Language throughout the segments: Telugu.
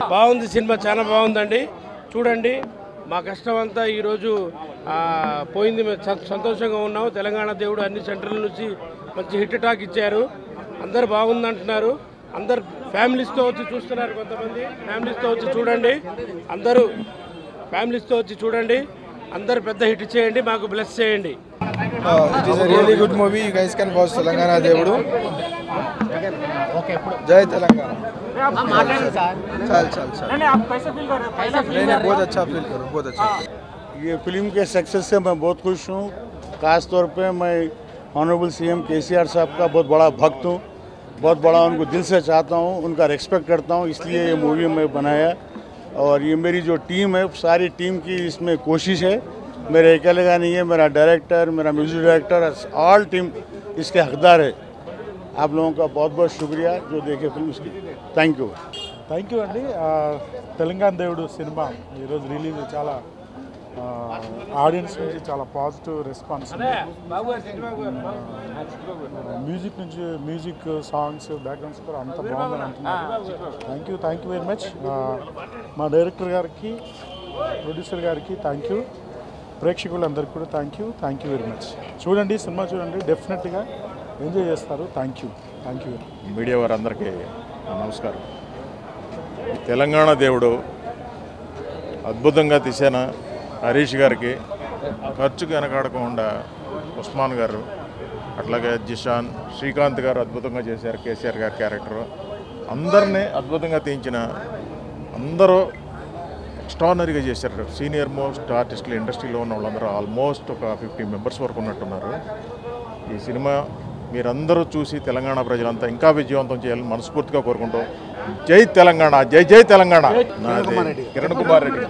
బాగుంది సినిమా చాలా బాగుందండి చూడండి మా కష్టం అంతా ఈరోజు ఆ, పోయింది మేము స- సంతోషంగా ఉన్నాము తెలంగాణ దేవుడు అన్ని సెంటర్ల నుంచి మంచి హిట్ టాక్ ఇచ్చారు అందరు బాగుందంటున్నారు అందరు ఫ్యామిలీస్తో వచ్చి చూస్తున్నారు కొంతమంది ఫ్యామిలీస్తో వచ్చి చూడండి అందరూ ఫ్యామిలీస్తో వచ్చి చూడండి అందరు పెద్ద హిట్ చేయండి మాకు బ్లెస్ చేయండి it is really good movie you guys can watch Telangana దేవుడు జై తెలంగాణ चल चल चल नहीं नहीं बहुत अच्छा फील करो बहुत अच्छा ये फिल्म के सक्सेस से मैं बहुत खुश हूँ खास तौर पे मैं ऑनरेबल सीएम केसीआर साहब का बहुत बड़ा भक्त हूँ बहुत बड़ा उनको दिल से चाहता हूँ उनका रिस्पेक्ट करता हूँ इसलिए ये मूवी मैं बनाया और ये मेरी जो टीम है सारी टीम की इसमें कोशिश है मेरे अकेले का नहीं है मेरा डायरेक्टर मेरा म्यूजिक डायरेक्टर ऑल टीम इसके हकदार है आप लोगों का बहुत बहुत शुक्रिया जो देखे फिल्म उसकी थैंक यू థ్యాంక్ యూ అండి ఆ, తెలంగాణ దేవుడు సినిమా ఈరోజు రిలీజ్ చాలా ఆడియన్స్ నుంచి చాలా పాజిటివ్ రెస్పాన్స్ మ్యూజిక్ నుంచి మ్యూజిక్ సాంగ్స్ బ్యాక్గ్రౌండ్ స్కోర్ అంత బాగుందని అంటున్నారు thank you thank you very much మా డైరెక్టర్ గారికి ప్రొడ్యూసర్ గారికి థ్యాంక్ యూ ప్రేక్షకులందరికీ కూడా thank you thank you very much చూడండి సినిమా చూడండి డెఫినెట్గా ఎంజాయ్ చేస్తారు thank you thank you media వారందరికీ నా నమస్కారం ఈ తెలంగాణ దేవుడు అద్భుతంగా తీసిన హరీష్ గారికి ఖర్చుకు వెనకాడకుండా ఉస్మాన్ గారు అట్లాగే జిషాన్ శ్రీకాంత్ గారు అద్భుతంగా చేశారు కేసీఆర్ గారి క్యారెక్టర్ అందరినీ అద్భుతంగా తీయించిన అందరూ ఎక్స్ట్రానరీగా చేశారు సీనియర్ మోస్ట్ ఆర్టిస్టులు ఇండస్ట్రీలో ఉన్న వాళ్ళందరూ ఆల్మోస్ట్ ఒక ఫిఫ్టీ మెంబర్స్ వరకు ఉన్నట్టున్నారు ఈ సినిమా మీరందరూ చూసి తెలంగాణ ప్రజలంతా ఇంకా విజయవంతం చేయాలని మనస్ఫూర్తిగా కోరుకుంటూ జై తెలంగాణ జై జై తెలంగాణ నాది కిరణ్ కుమార్ రెడ్డి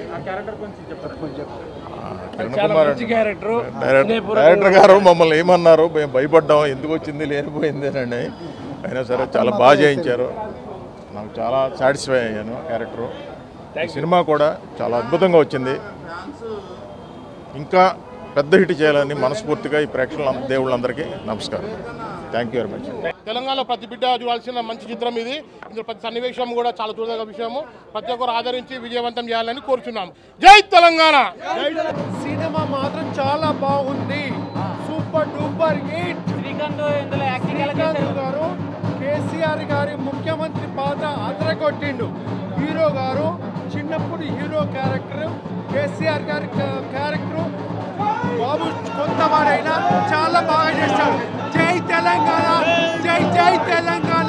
ఆ, కిరణ్ చాలా కుమార్ మంచి రెడ్డి క్యారెక్టర్ డైరెక్టర్ డైరెక్టర్ గారు మమ్మల్ని ఏమన్నారు మేము భయపడ్డాం ఎందుకు వచ్చింది లేనిపోయింది అని అయినా సరే చాలా బాగా చేయించారు నాకు చాలా సాటిస్ఫై అయ్యాను క్యారెక్టరు ఈ సినిమా కూడా చాలా అద్భుతంగా వచ్చింది ఇంకా పెద్ద హిట్ చేయాలని మనస్ఫూర్తిగా ఈ ప్రేక్షకుల దేవుళ్ళందరికీ నమస్కారం థ్యాంక్ యూ వెరీ మచ్ తెలంగాణలో ప్రతి బిడ్డ చూడాల్సిన మంచి చిత్రం ఇది ఇందులో ప్రతి సన్నివేశం కూడా చాలా చూడదగ్గ విషయము ప్రతి ఒక్కరు ఆదరించి విజయవంతం చేయాలని కోరుచున్నాం జై తెలంగాణ సినిమా మాత్రం చాలా బాగుంది సూపర్ డూపర్ హిట్ శ్రీకాంత్ గారు కేసీఆర్ గారి ముఖ్యమంత్రి పాత్ర అదరగొట్టిండు హీరో గారు చిన్నప్పుడు హీరో క్యారెక్టర్ కేసీఆర్ గారి క్యారెక్టర్ బాబు కొంతవాడైనా చాలా బాగా చేశాడు జై తెలంగాణ జై జై తెలంగాణ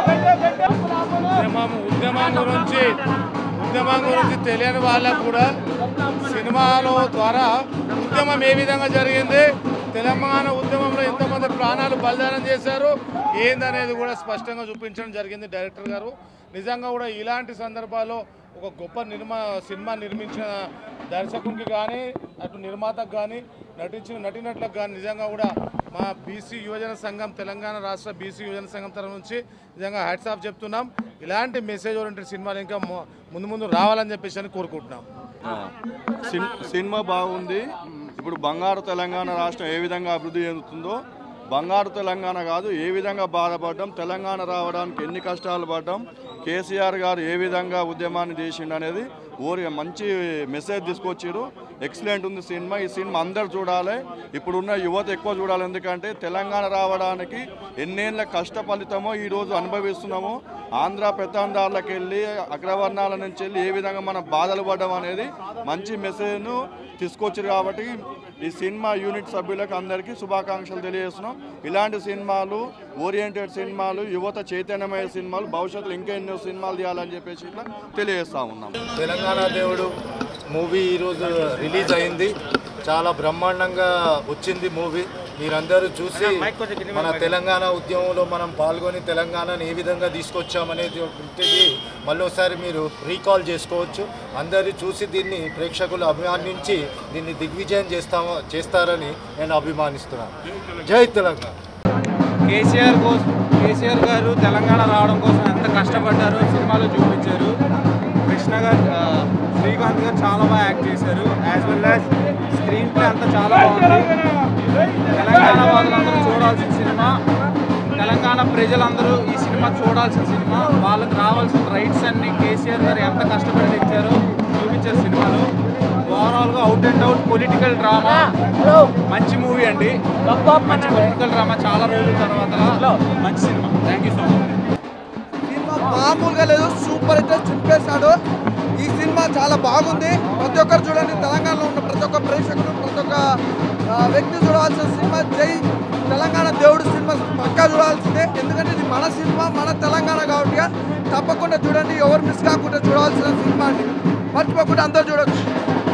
ఉద్యమం ఉద్యమం గురించి ఉద్యమం గురించి తెలియని వాళ్ళకు కూడా సినిమాలో ద్వారా ఉద్యమం ఏ విధంగా జరిగింది తెలంగాణ ఉద్యమంలో ఎంతమంది ప్రాణాలు బలిదానం చేశారు ఏందనేది కూడా స్పష్టంగా చూపించడం జరిగింది డైరెక్టర్ గారు నిజంగా కూడా ఇలాంటి సందర్భాల్లో ఒక గొప్ప నిర్మా సినిమా నిర్మించిన దర్శకునికి కానీ అటు నిర్మాతకు కానీ నటించిన నటినట్లకు కానీ నిజంగా కూడా మా బీసీ యువజన సంఘం తెలంగాణ రాష్ట్ర బీసీ యువజన సంఘం తరఫు నుంచి నిజంగా హ్యాట్స్ ఆఫ్ చెప్తున్నాం ఇలాంటి మెసేజ్ ఓరియంటెడ్ సినిమాలు ఇంకా మొ- ముందు ముందు రావాలని చెప్పేసి అని కోరుకుంటున్నాం సిన్- సినిమా బాగుంది ఇప్పుడు బంగారు తెలంగాణ రాష్ట్రం ఏ విధంగా అభివృద్ధి చెందుతుందో బంగారు తెలంగాణ కాదు ఏ విధంగా బాధపడ్డాం తెలంగాణ రావడానికి ఎన్ని కష్టాలు పడ్డాం కేసీఆర్ గారు ఏ విధంగా ఉద్యమాన్ని చేసిండు అనేది ఊరి మంచి మెసేజ్ తీసుకొచ్చారు ఎక్సలెంట్ ఉంది సినిమా ఈ సినిమా అందరు చూడాలి ఇప్పుడున్న యువత ఎక్కువ చూడాలి ఎందుకంటే తెలంగాణ రావడానికి ఎన్నేళ్ళ కష్ట ఫలితమో ఈరోజు అనుభవిస్తున్నామో ఆంధ్ర పెత్తందారులకు వెళ్ళి అగ్రవర్ణాల నుంచి వెళ్ళి ఏ విధంగా మనం బాధలు పడ్డం అనేది మంచి మెసేజ్ను తీసుకొచ్చారు కాబట్టి ఈ సినిమా యూనిట్ సభ్యులకు అందరికీ శుభాకాంక్షలు తెలియజేస్తున్నాం ఇలాంటి సినిమాలు ఓరియంటెడ్ సినిమాలు యువత చైతన్యమయ్యే సినిమాలు భవిష్యత్తులో ఇంకా ఎన్నో సినిమాలు తీయాలని చెప్పేసి ఇట్లా తెలియజేస్తా ఉన్నాం తెలంగాణ దేవుడు మూవీ ఈరోజు రిలీజ్ అయింది చాలా బ్రహ్మాండంగా వచ్చింది మూవీ మీరందరూ చూసి మన తెలంగాణ ఉద్యమంలో మనం పాల్గొని తెలంగాణను ఏ విధంగా తీసుకొచ్చామనేది ఒకటి మళ్ళీసారి మీరు రీకాల్ చేసుకోవచ్చు అందరూ చూసి దీన్ని ప్రేక్షకులు అభిమానించి దీన్ని దిగ్విజయం చేస్తామో చేస్తారని నేను అభిమానిస్తున్నాను జై తెలంగాణ కేసీఆర్ కోసం కేసీఆర్ గారు తెలంగాణ రావడం కోసం ఎంత కష్టపడ్డారో సినిమాలో చూపించారు కృష్ణ గారు ఆ, శ్రీకాంత్ గారు చాలా బాగా యాక్ట్ చేశారు as well as screenplay అంతా చాలా బాగుంది తెలంగాణ వాళ్ళందరూ చూడాల్సిన సినిమా తెలంగాణ ప్రజలు ప్రజలందరూ ఈ సినిమా చూడాల్సిన సినిమా వాళ్ళకి రావాల్సిన రైట్స్ అన్ని కేసీఆర్ గారు ఎంత కష్టపడి తెచ్చారో చూపించారు సినిమాలో ఓవరాల్గా out and out political drama మంచి మూవీ అండి మంచి పొలిటికల్ డ్రామా చాలా రోజుల తర్వాత మంచి cinema thank you so much cinema మామూలుగా లేదు సూపర్ హిట్ చింపేశాడు ఈ సినిమా చాలా బాగుంది ప్రతి ఒక్కరు చూడండి తెలంగాణలో ఉన్న ప్రతి ఒక్క ప్రేక్షకుడు ప్రతి ఒక్క ఆ, వ్యక్తి చూడవలసిన సినిమా జై తెలంగాణ దేవుడు సినిమా పక్కా చూడాల్సిందే ఎందుకంటే ఇది మన సినిమా మన తెలంగాణ కాబట్టి తప్పకుండా చూడండి ఎవరు మిస్ కాకుండా చూడాల్సిన సినిమా అండి మర్చిపోకుండా అందరూ చూడొచ్చు